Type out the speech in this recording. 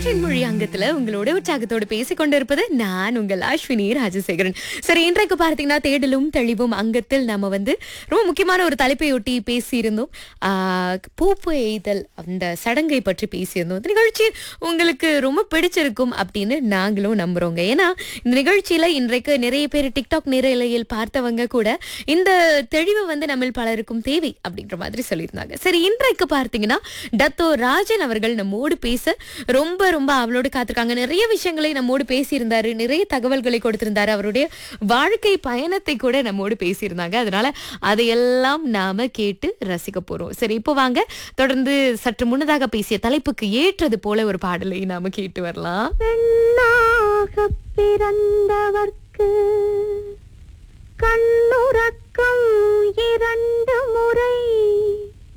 காற்றின் மொழி அங்கத்துல உங்களோட உற்சாகத்தோடு பேசிக் கொண்டிருப்பது நான் உங்கள் அஸ்வினி ராஜசேகரன் சரி இன்றைக்கு பார்த்தீங்கன்னா தேடலும் தெளிவும் அங்கத்தில் நம்ம வந்து ரொம்ப முக்கியமான ஒரு தலைப்பை ஒட்டி பேசியிருந்தோம் ஆஹ், பூப்பு எய்தல் அந்த சடங்கை பற்றி பேசியிருந்தோம் இந்த நிகழ்ச்சி உங்களுக்கு ரொம்ப பிடிச்சிருக்கும் அப்படின்னு நாங்களும் நம்புறோங்க ஏன்னா இந்த நிகழ்ச்சியில இன்றைக்கு நிறைய பேர் டிக்டாக் நேரலையில் பார்த்தவங்க கூட இந்த தெளிவு வந்து நம்ம பலருக்கும் தேவை அப்படின்ற மாதிரி சொல்லியிருந்தாங்க சரி இன்றைக்கு பார்த்தீங்கன்னா டத்தோ ராஜன் அவர்கள் நம்மோடு பேச ரொம்ப ரொம்ப அவளோடு காத்திருக்காங்க நிறைய விஷயங்களை நம்மோடு பேசியிருந்தாரு நிறைய தகவல்களை கொடுத்திருந்தாரு அவருடைய வாழ்க்கை பயணத்தை கூட நம்மோடு பேசியிருந்தாங்க அதனால அதையெல்லாம் நாம கேட்டு ரசிக்க போறோம் சரி இப்போ வாங்க தொடர்ந்து சற்று முன்னதாக பேசிய தலைப்புக்கு ஏற்றது போல ஒரு பாடலை நாம கேட்டு வரலாம் பெண்ணாக பிறந்தவர்க்கு கண்ணுறக்கம் இரண்டு